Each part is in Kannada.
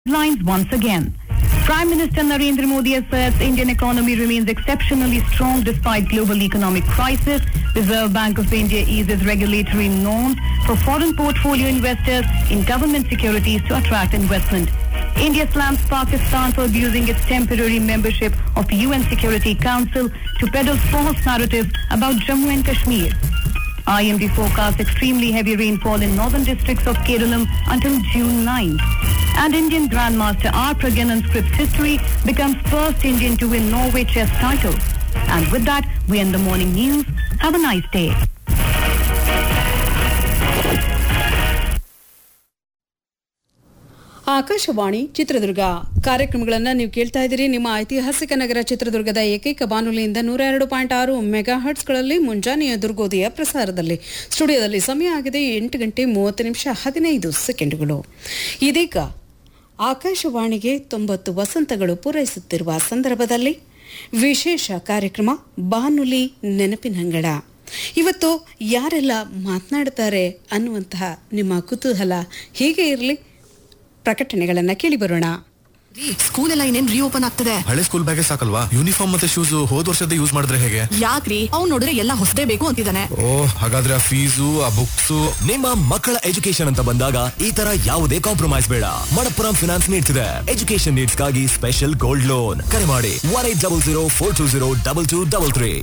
Headlines once again. Prime Minister Narendra Modi has said the Indian economy remains exceptionally strong despite global economic crisis. Reserve Bank of India eases regulatory norms for foreign portfolio investors in government securities to attract investment. India slams Pakistan for abusing its temporary membership of the UN Security Council to peddle false narratives about Jammu and Kashmir. IMD forecasts extremely heavy rainfall in northern districts of Kerala until June 9. And Indian Grandmaster R. Pragyanan scripts history becomes first Indian to win Norway chess title. And with that, we end the morning news. Have a nice day. Akashvani Chitradurga ಕಾರ್ಯಕ್ರಮಗಳನ್ನು ನೀವು ಕೇಳ್ತಾ ಇದ್ದೀರಿ ನಿಮ್ಮ ಐತಿಹಾಸಿಕ ನಗರ ಚಿತ್ರದುರ್ಗದ ಏಕೈಕ ಬಾನುಲಿಯಿಂದ ನೂರ ಎರಡು ಪಾಯಿಂಟ್ ಆರು ಮೆಗಾ ಹರ್ಟ್ಸ್ಗಳಲ್ಲಿ ಮುಂಜಾನೆಯ ದುರ್ಗೋದಯ ಪ್ರಸಾರದಲ್ಲಿ ಸ್ಟುಡಿಯೋದಲ್ಲಿ ಸಮಯ ಆಗಿದೆ ಎಂಟು ಗಂಟೆ ಮೂವತ್ತು ನಿಮಿಷ ಹದಿನೈದು ಸೆಕೆಂಡುಗಳು ಇದೀಗ ಆಕಾಶವಾಣಿಗೆ ತೊಂಬತ್ತು ವಸಂತಗಳು ಪೂರೈಸುತ್ತಿರುವ ಸಂದರ್ಭದಲ್ಲಿ ವಿಶೇಷ ಕಾರ್ಯಕ್ರಮ ಬಾನುಲಿ ನೆನಪಿನಂಗಳ ಇವತ್ತು ಯಾರೆಲ್ಲ ಮಾತನಾಡ್ತಾರೆ ಅನ್ನುವಂತಹ ನಿಮ್ಮ ಕುತೂಹಲ ಹೀಗೆ ಇರಲಿ ಪ್ರಕಟಣೆಗಳನ್ನು ಕೇಳಿಬರೋಣ ಸ್ಕೂಲ್ ಎಲ್ಲ ಇನ್ನೇನ್ ರೀಓಪನ್ ಆಗ್ತದೆ ಹಳೆ ಸ್ಕೂಲ್ ಬ್ಯಾಗೇ ಸಾಕಲ್ವಾ ಯೂನಿಫಾರ್ಮ್ ಮತ್ತೆ ಶೂಸ್ ಹೋದ್ ವರ್ಷದ ಯೂಸ್ ಮಾಡಿದ್ರೆ ಹೇಗೆ ಯಾಕ್ರಿ ಅವ್ನ್ ನೋಡಿದ್ರೆ ಎಲ್ಲ ಹೊಸದೇ ಬೇಕು ಅಂತಿದ್ದಾನೆ ಓ ಹಾಗಾದ್ರೆ ಆ ಫೀಸು ಆ ಬುಕ್ಸ್ ನಿಮ್ಮ ಮಕ್ಕಳ ಎಜುಕೇಶನ್ ಅಂತ ಬಂದಾಗ ಈ ತರ ಯಾವುದೇ ಕಾಂಪ್ರಮೈಸ್ ಬೇಡ ಮಣಪ್ಪುರಂ ಫಿನಾನ್ಸ್ ನೀಡ್ಸ್ ಇದೆ ಎಜುಕೇಶನ್ ನೀಡ್ಸ್ ಗಾಗಿ ಸ್ಪೆಷಲ್ ಗೋಲ್ಡ್ ಲೋನ್ ಕರೆ ಮಾಡಿ one eight double zero four two zero double two double three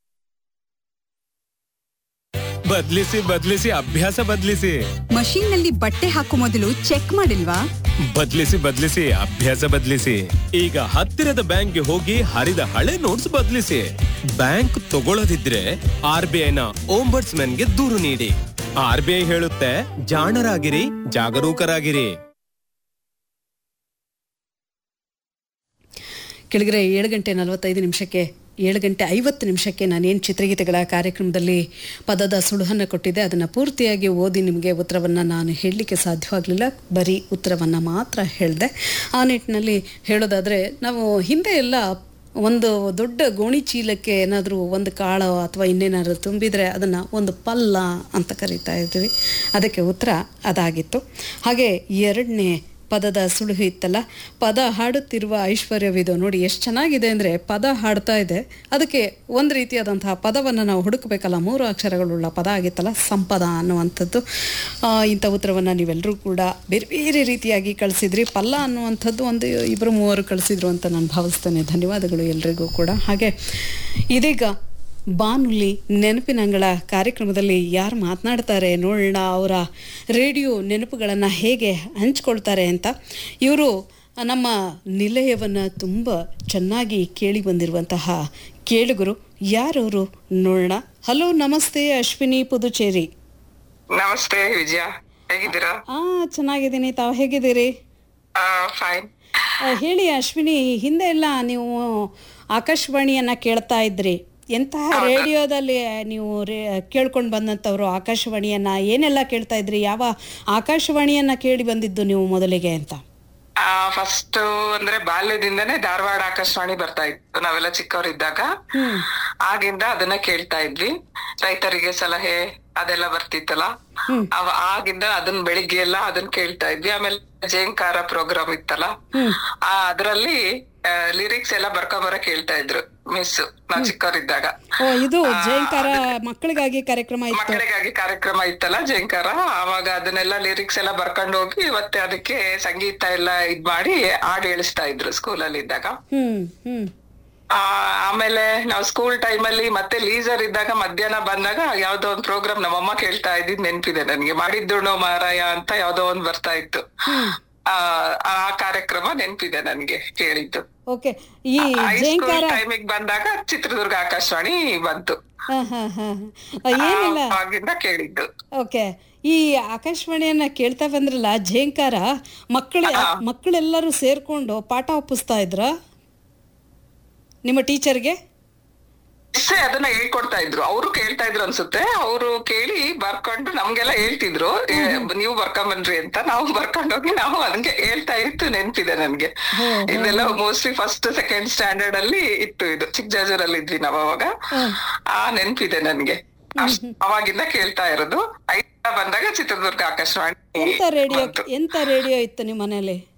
ಬದ್ಲಿಸಿ ಬದ್ಲಿಸಿ ಅಭ್ಯಾಸ ಬದ್ಲಿಸಿ ಮಷೀನ್ ನಲ್ಲಿ ಬಟ್ಟೆ ಹಾಕೋ ಮೊದಲು ಚೆಕ್ ಮಾಡಿಲ್ವಾ ಬದ್ಲಿಸಿ ಬದ್ಲಿಸಿ ಅಭ್ಯಾಸ ಬದ್ಲಿಸಿ ಈಗ ಹತ್ತಿರದ ಬ್ಯಾಂಕ್ಗೆ ಹೋಗಿ ಹರಿದ ಹಳೆ ನೋಟ್ಸ್ ಬದ್ಲಿಸಿ ಬ್ಯಾಂಕ್ ತಗೊಳ್ಳದಿದ್ರೆ ಆರ್ ಬಿ ಐನ ಗೆ ದೂರು ನೀಡಿ ಆರ್ ಬಿ ಐ ಹೇಳುತ್ತೆ ಜಾಣರಾಗಿರಿ ಜಾಗರೂಕರಾಗಿರಿ ಕೆಳಗರೆ ಏಳು ಗಂಟೆ ನಲವತ್ತೈದು ನಿಮಿಷಕ್ಕೆ ಏಳು ಗಂಟೆ ಐವತ್ತು ನಿಮಿಷಕ್ಕೆ ನಾನೇನು ಚಿತ್ರಗೀತೆಗಳ ಕಾರ್ಯಕ್ರಮದಲ್ಲಿ ಪದದ ಸುಳುಹನ್ನು ಕೊಟ್ಟಿದ್ದೆ ಅದನ್ನು ಪೂರ್ತಿಯಾಗಿ ಓದಿ ನಿಮಗೆ ಉತ್ತರವನ್ನು ನಾನು ಹೇಳಲಿಕ್ಕೆ ಸಾಧ್ಯವಾಗಲಿಲ್ಲ ಬರೀ ಉತ್ತರವನ್ನು ಮಾತ್ರ ಹೇಳಿದೆ ಆ ನಿಟ್ಟಿನಲ್ಲಿ ಹೇಳೋದಾದರೆ ನಾವು ಹಿಂದೆ ಎಲ್ಲ ಒಂದು ದೊಡ್ಡ ಗೋಣಿ ಚೀಲಕ್ಕೆ ಏನಾದರೂ ಒಂದು ಕಾಳು ಅಥವಾ ಇನ್ನೇನಾದ್ರು ತುಂಬಿದರೆ ಅದನ್ನು ಒಂದು ಪಲ್ಲ ಅಂತ ಕರಿತಾ ಇದ್ವಿ ಅದಕ್ಕೆ ಉತ್ತರ ಅದಾಗಿತ್ತು ಹಾಗೆ ಎರಡನೇ ಪದದ ಸುಳುಹು ಇತ್ತಲ್ಲ ಪದ ಹಾಡುತ್ತಿರುವ ಐಶ್ವರ್ಯವಿದು ನೋಡಿ ಎಷ್ಟು ಚೆನ್ನಾಗಿದೆ ಅಂದರೆ ಪದ ಹಾಡ್ತಾ ಇದೆ ಅದಕ್ಕೆ ಒಂದು ರೀತಿಯಾದಂತಹ ಪದವನ್ನು ನಾವು ಹುಡುಕಬೇಕಲ್ಲ ಮೂರು ಅಕ್ಷರಗಳುಳ್ಳ ಪದ ಆಗಿತ್ತಲ್ಲ ಸಂಪದ ಅನ್ನುವಂಥದ್ದು ಆ, ಇಂಥ ಉತ್ತರವನ್ನು ನೀವೆಲ್ಲರೂ ಕೂಡ ಬೇರೆ ಬೇರೆ ರೀತಿಯಾಗಿ ಕಳಿಸಿದ್ರಿ ಪಲ್ಲ ಅನ್ನುವಂಥದ್ದು ಒಂದು ಇಬ್ಬರು ಮೂವರು ಕಳಿಸಿದ್ರು ಅಂತ ನಾನು ಭಾವಿಸ್ತೇನೆ ಧನ್ಯವಾದಗಳು ಎಲ್ರಿಗೂ ಕೂಡ ಹಾಗೆ ಇದೀಗ ಬಾನುಲಿ ನೆನಪಿನಂಗಳ ಕಾರ್ಯಕ್ರಮದಲ್ಲಿ ಯಾರು ಮಾತನಾಡ್ತಾರೆ ನೋಡೋಣ ಅವರ ರೇಡಿಯೋ ನೆನಪುಗಳನ್ನು ಹೇಗೆ ಹಂಚ್ಕೊಳ್ತಾರೆ ಅಂತ ಇವರು ನಮ್ಮ ನಿಲಯವನ್ನು ತುಂಬ ಚೆನ್ನಾಗಿ ಕೇಳಿ ಬಂದಿರುವಂತಹ ಕೇಳುಗರು ಯಾರವರು ನೋಡೋಣ ಹಲೋ ನಮಸ್ತೆ ಅಶ್ವಿನಿ ಪುದುಚೇರಿ ನಮಸ್ತೆ ವಿಜಯ ಹೇಗಿದ್ದೀರಾ ಆ ಚೆನ್ನಾಗಿದ್ದೀನಿ ತಾವು ಹೇಗಿದ್ದೀರಿ ಫೈನ್ ಆ, ಹೇಳಿ ಅಶ್ವಿನಿ ಹಿಂದೆ ಎಲ್ಲ ನೀವು ಆಕಾಶವಾಣಿಯನ್ನ ಕೇಳ್ತಾ ಇದ್ರಿ ಎಂತಹ ರೇಡಿಯೋದಲ್ಲಿ ನೀವು ರೇ ಕೇಳ್ಕೊಂಡು ಬಂದಂಥವ್ರು ಆಕಾಶವಾಣಿಯನ್ನ ಏನೆಲ್ಲ ಕೇಳ್ತಾ ಇದ್ರಿ ಯಾವ ಆಕಾಶವಾಣಿಯನ್ನ ಕೇಳಿ ಬಂದಿದ್ದು ನೀವು ಮೊದಲಿಗೆ ಅಂತ ಫಸ್ಟ್ ಅಂದ್ರೆ ಬಾಲ್ಯದಿಂದನೇ ಧಾರವಾಡ ಆಕಾಶವಾಣಿ ಬರ್ತಾ ಇತ್ತು ನಾವೆಲ್ಲ ಚಿಕ್ಕವರಿದ್ದಾಗ ಆಗಿಂದ ಅದನ್ನ ಕೇಳ್ತಾ ಇದ್ವಿ ರೈತರಿಗೆ ಸಲಹೆ ಅದೆಲ್ಲ ಬರ್ತಿತ್ತಲ್ಲ ಅವ ಆಗಿಂದ ಅದನ್ನ ಬೆಳಿಗ್ಗೆ ಎಲ್ಲ ಅದನ್ನ ಕೇಳ್ತಾ ಇದ್ವಿ ಆಮೇಲೆ ಜೇಂಕಾರ ಪ್ರೋಗ್ರಾಮ್ ಇತ್ತಲ್ಲ ಆ ಅದ್ರಲ್ಲಿ ಲಿರಿಕ್ಸ್ ಎಲ್ಲ ಬರ್ಕೊಂಬರ ಕೇಳ್ತಾ ಇದ್ರು ಮಿಸ್ ನಾವ್ ಚಿಕ್ಕವರಿದ್ದಾಗ ಓ ಇದು ಜಯಂಕಾರ ಮಕ್ಕಳಿಗಾಗಿ ಕಾರ್ಯಕ್ರಮ ಇತ್ತು ಮಕ್ಕಳಿಗಾಗಿ ಕಾರ್ಯಕ್ರಮ ಇತ್ತಲ್ಲ ಜಂಕಾರ ಅವಾಗ ಅದನ್ನೆಲ್ಲ ಲಿರಿಕ್ಸ್ ಎಲ್ಲ ಬರ್ಕೊಂಡು ಹೋಗಿ ಮತ್ತೆ ಅದಕ್ಕೆ ಸಂಗೀತ ಎಲ್ಲ ಇದ್ ಮಾಡಿ ಹಾಡು ಹೇಳಿಸ್ತಾ ಇದ್ರು ಸ್ಕೂಲಲ್ಲಿ ಇದ್ದಾಗ ಹ್ಮ್ ಹ್ಮ್ ಆ, ಆಮೇಲೆ ನಾವು ಸ್ಕೂಲ್ ಟೈಮ್ ಅಲ್ಲಿ ಮತ್ತೆ ಲೀಸರ್ ಇದ್ದಾಗ ಮಧ್ಯಾಹ್ನ ಬಂದಾಗ ಯಾವ್ದೋ ಒಂದ್ ಪ್ರೋಗ್ರಾಮ್ ನಮ್ಮಮ್ಮ ಕೇಳ್ತಾ ಇದ್ದಿದ್ ನೆನ್ಪಿದೆ ನನ್ಗೆ ಮಾಡಿದ್ದುಣೋ ಮಾರಾಯ ಅಂತ ಯಾವ್ದೋ ಒಂದ್ ಬರ್ತಾ ಇತ್ತು ಆ ಆ ಕಾರ್ಯಕ್ರಮ ನೆನ್ಪಿದೆ ನನ್ಗೆ ಕೇಳಿದ್ದು ಓಕೆ ಈ ಹೈಸ್ಕೂಲ್ ಜಯಂಕಾರ ಟೈಮಿಗ್ ಬಂದಾಗ ಚಿತ್ರದುರ್ಗ ಆಕಾಶವಾಣಿ ಬಂತು ಹಾ ಹಾ ಹಾ ಏನಿಲ್ಲ ಆಗಿಂದ ಕೇಳಿದ್ದು ಓಕೆ ಈ ಆಕಾಶವಾಣಿಯನ್ನ ಕೇಳ್ತಾ ಬಂದ್ರಲ್ಲ ಝೇಂಕಾರ ಮಕ್ಕಳ ಮಕ್ಕಳೆಲ್ಲರೂ ಸೇರ್ಕೊಂಡು ಪಾಠ ಒಪ್ಪಿಸ್ತಾ ಇದ್ರ ನಿಮ್ಮ ಟೀಚರ್ಗೆ ಇಷ್ಟೇ ಅದನ್ನ ಹೇಳ್ಕೊಡ್ತಾ ಇದ್ರು ಅವರು ಕೇಳ್ತಾ ಇದ್ರು ಅನ್ಸುತ್ತೆ ಅವರು ಕೇಳಿ ಬರ್ಕೊಂಡು ನಮ್ಗೆಲ್ಲ ಹೇಳ್ತಿದ್ರು ಏ, ನೀವು ಬರ್ಕೊಂಡ್ ಬನ್ರಿ ಅಂತ ನಾವು ಬರ್ಕೊಂಡ್ ಹೋಗಿ ನಾವು ಅದಕ್ಕೆ ಹೇಳ್ತಾ ಇತ್ತು ನೆನ್ಪಿದೆ ನನ್ಗೆ ಇದೆಲ್ಲ ಮೋಸ್ಟ್ಲಿ ಫಸ್ಟ್ ಸೆಕೆಂಡ್ ಸ್ಟ್ಯಾಂಡರ್ಡ್ ಅಲ್ಲಿ ಇತ್ತು ಇದು ಚಿಕ್ಕಜಾಜೂರಲ್ಲಿ ಇದ್ವಿ ನಾವ್ ಅವಾಗ ಆ ನೆನ್ಪಿದೆ ನನ್ಗೆ ಅಷ್ಟ್ ಅವಾಗಿಂದ ಕೇಳ್ತಾ ಇರೋದು ಐದ ಬಂದಾಗ ಚಿತ್ರದುರ್ಗ ಆಕಾಶವಾಣಿ ಎಂತ ರೇಡಿಯೋ ಬಂತು. ಎಂತ ರೇಡಿಯೋ ಇತ್ತು ನಿಮ್ಮ ಮನೇಲಿ